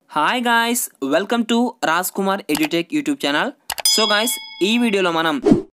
hi guys welcome to Raj Kumar edutech YouTube channel so guys ఈ వీడియోలో మనం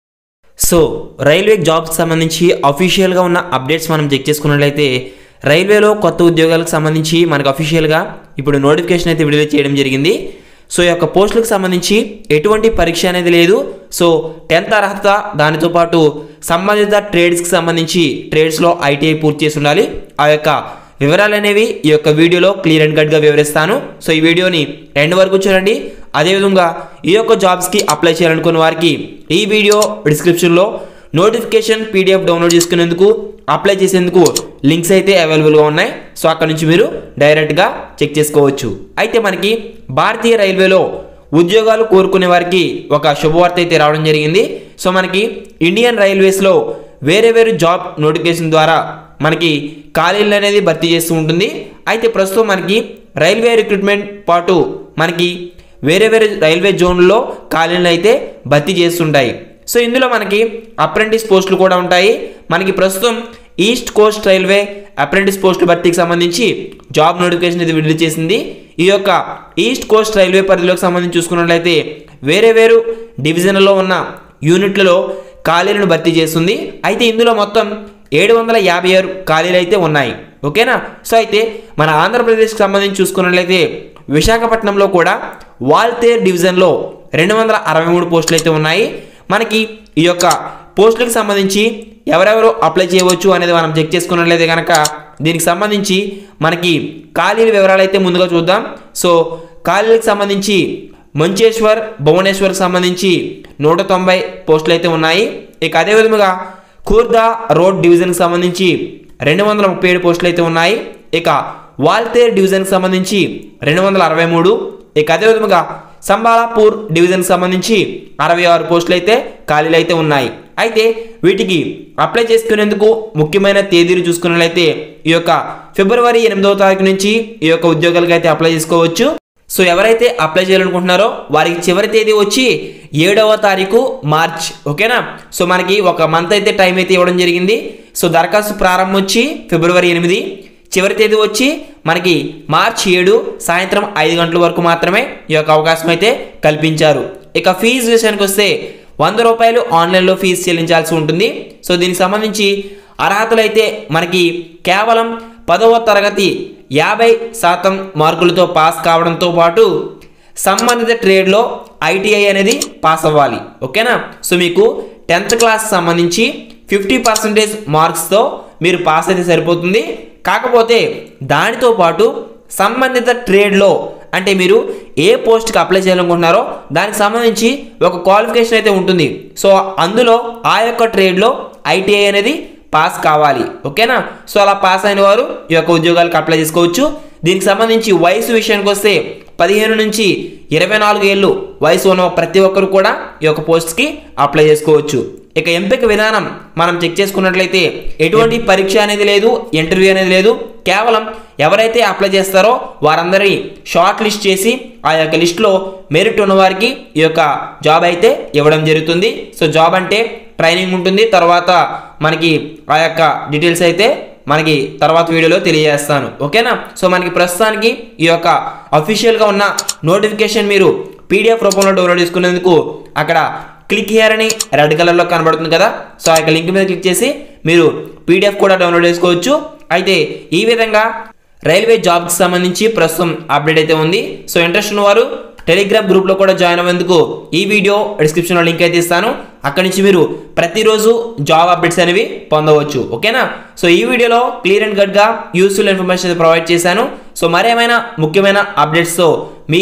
సో రైల్వే జాబ్కి సంబంధించి అఫీషియల్గా ఉన్న అప్డేట్స్ మనం చెక్ చేసుకున్నట్లయితే రైల్వేలో కొత్త ఉద్యోగాలకు సంబంధించి మనకు అఫీషియల్గా ఇప్పుడు నోటిఫికేషన్ అయితే విడుదల చేయడం జరిగింది సో ఈ యొక్క పోస్టులకు సంబంధించి ఎటువంటి పరీక్ష అనేది లేదు సో టెన్త్ అర్హత దానితో పాటు సంబంధిత ట్రేడ్స్కి సంబంధించి ట్రేడ్స్లో ఐటీఐ పూర్తి చేసి ఉండాలి ఆ యొక్క వివరాలు అనేవి ఈ యొక్క వీడియోలో క్లియర్ అండ్ కట్గా వివరిస్తాను సో ఈ వీడియోని ఎండ్ వరకు చూడండి అదేవిధంగా ఈ యొక్క జాబ్స్కి అప్లై చేయాలనుకున్న వారికి ఈ వీడియో డిస్క్రిప్షన్లో నోటిఫికేషన్ పీడిఎఫ్ డౌన్లోడ్ చేసుకునేందుకు అప్లై చేసేందుకు లింక్స్ అయితే అవైలబుల్గా ఉన్నాయి సో అక్కడ నుంచి మీరు డైరెక్ట్గా చెక్ చేసుకోవచ్చు అయితే మనకి భారతీయ రైల్వేలో ఉద్యోగాలు కోరుకునే వారికి ఒక శుభవార్త అయితే రావడం జరిగింది సో మనకి ఇండియన్ రైల్వేస్లో వేరే వేరే జాబ్ నోటిఫికేషన్ ద్వారా మనకి ఖాళీలు అనేది భర్తీ చేస్తూ ఉంటుంది అయితే ప్రస్తుతం మనకి రైల్వే రిక్రూట్మెంట్ పాటు మనకి వేరే వేరే రైల్వే జోన్లో ఖాళీలను అయితే భర్తీ చేస్తుంటాయి సో ఇందులో మనకి అప్రెంటిస్ పోస్టులు కూడా ఉంటాయి మనకి ప్రస్తుతం ఈస్ట్ కోస్ట్ రైల్వే అప్రెంటిస్ పోస్టుల భర్తీకి సంబంధించి జాబ్ నోటిఫికేషన్ ఇది విడుదల చేసింది ఈ యొక్క ఈస్ట్ కోస్ట్ రైల్వే పరిధిలోకి సంబంధించి చూసుకున్నట్లయితే వేరే వేరు డివిజన్లలో ఉన్న యూనిట్లలో ఖాళీలను భర్తీ చేస్తుంది అయితే ఇందులో మొత్తం ఏడు వందల యాభై ఆరు ఖాళీలు అయితే ఉన్నాయి ఓకేనా సో అయితే మన ఆంధ్రప్రదేశ్కి సంబంధించి చూసుకున్నట్లయితే విశాఖపట్నంలో కూడా వాల్తేర్ డివిజన్లో రెండు వందల అరవై మూడు పోస్టులు అయితే ఉన్నాయి మనకి ఈ యొక్క పోస్టులకు సంబంధించి ఎవరెవరు అప్లై చేయవచ్చు అనేది మనం చెక్ చేసుకున్నట్లయితే కనుక దీనికి సంబంధించి మనకి ఖాళీల వివరాలు అయితే ముందుగా చూద్దాం సో ఖాళీలకు సంబంధించి మంచేశ్వర్ భువనేశ్వర్కి సంబంధించి నూట తొంభై పోస్టులు అయితే ఉన్నాయి ఇక అదే విధముగా ఖూర్దా రోడ్ డివిజన్కి సంబంధించి రెండు వందల ముప్పై ఏడు పోస్టులు అయితే ఉన్నాయి ఇక వాల్తేర్ డివిజన్కి సంబంధించి రెండు వందల అరవై మూడు ఇక అదే విధముగా సంబాలాపూర్ డివిజన్కి సంబంధించి అరవై ఆరు పోస్టులు అయితే ఖాళీలు అయితే ఉన్నాయి అయితే వీటికి అప్లై చేసుకునేందుకు ముఖ్యమైన తేదీలు చూసుకున్నట్లయితే ఈ యొక్క ఫిబ్రవరి ఎనిమిదవ తారీఖు నుంచి ఈ యొక్క ఉద్యోగాలకు అయితే అప్లై చేసుకోవచ్చు సో ఎవరైతే అప్లై చేయాలనుకుంటున్నారో వారికి చివరి తేదీ వచ్చి ఏడవ తారీఖు మార్చ్ ఓకేనా సో మనకి ఒక మంత్ అయితే టైం అయితే ఇవ్వడం జరిగింది సో దరఖాస్తు ప్రారంభం వచ్చి ఫిబ్రవరి ఎనిమిది చివరి తేదీ వచ్చి మనకి మార్చ్ ఏడు సాయంత్రం ఐదు గంటల వరకు మాత్రమే ఈ యొక్క అవకాశం అయితే కల్పించారు ఇక ఫీజు విషయానికి వస్తే వంద రూపాయలు ఆన్లైన్లో ఫీజు చెల్లించాల్సి ఉంటుంది సో దీనికి సంబంధించి అర్హతలు అయితే మనకి కేవలం పదవ తరగతి యాభై శాతం మార్కులతో పాస్ కావడంతో పాటు సంబంధిత ట్రేడ్లో ఐటీఐ అనేది పాస్ అవ్వాలి ఓకేనా సో మీకు టెన్త్ క్లాస్ సంబంధించి ఫిఫ్టీ పర్సెంటేజ్ మార్క్స్తో మీరు పాస్ అయితే సరిపోతుంది కాకపోతే దానితో పాటు సంబంధిత ట్రేడ్లో అంటే మీరు ఏ పోస్ట్కి అప్లై చేయాలనుకుంటున్నారో దానికి సంబంధించి ఒక క్వాలిఫికేషన్ అయితే ఉంటుంది సో అందులో ఆ యొక్క ట్రేడ్లో ఐటీఐ అనేది పాస్ కావాలి ఓకేనా సో అలా పాస్ అయిన వారు ఈ యొక్క ఉద్యోగాలకు అప్లై చేసుకోవచ్చు దీనికి సంబంధించి వయసు విషయానికి వస్తే పదిహేను నుంచి ఇరవై నాలుగు ఏళ్ళు వయసు ఉన్న ప్రతి ఒక్కరు కూడా ఈ యొక్క పోస్ట్కి అప్లై చేసుకోవచ్చు ఇక ఎంపిక విధానం మనం చెక్ చేసుకున్నట్లయితే ఎటువంటి పరీక్ష అనేది లేదు ఇంటర్వ్యూ అనేది లేదు కేవలం ఎవరైతే అప్లై చేస్తారో వారందరి షార్ట్ లిస్ట్ చేసి ఆ యొక్క లిస్ట్లో మెరిట్ ఉన్న వారికి ఈ యొక్క జాబ్ అయితే ఇవ్వడం జరుగుతుంది సో జాబ్ అంటే ట్రైనింగ్ ఉంటుంది తర్వాత మనకి ఆ యొక్క డీటెయిల్స్ అయితే మనకి తర్వాత వీడియోలో తెలియజేస్తాను ఓకేనా సో మనకి ప్రస్తుతానికి ఈ యొక్క అఫీషియల్గా ఉన్న నోటిఫికేషన్ మీరు పీడిఎఫ్ రూపంలో డౌన్లోడ్ చేసుకునేందుకు అక్కడ క్లిక్ హియర్ అని రెడ్ కలర్లో కనబడుతుంది కదా సో ఆ యొక్క లింక్ మీద క్లిక్ చేసి మీరు పీడిఎఫ్ కూడా డౌన్లోడ్ చేసుకోవచ్చు అయితే ఈ విధంగా రైల్వే జాబ్కి సంబంధించి ప్రస్తుతం అప్డేట్ అయితే ఉంది సో ఇంట్రెస్ట్ ఉన్నవారు టెలిగ్రామ్ గ్రూప్లో కూడా జాయిన్ అవ్వేందుకు ఈ వీడియో డిస్క్రిప్షన్లో లింక్ అయితే ఇస్తాను అక్కడి నుంచి మీరు ప్రతిరోజు జాబ్ అప్డేట్స్ అనేవి పొందవచ్చు ఓకేనా సో ఈ వీడియోలో క్లియర్ అండ్ కట్గా యూస్ఫుల్ ఇన్ఫర్మేషన్ అయితే ప్రొవైడ్ చేశాను సో మరేమైనా ముఖ్యమైన అప్డేట్స్తో మీ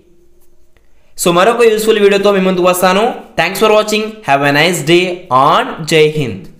సో మరొక యూస్ఫుల్ వీడియోతో మీ ముందుకు వస్తాను thanks for watching have a nice day on Jai Hind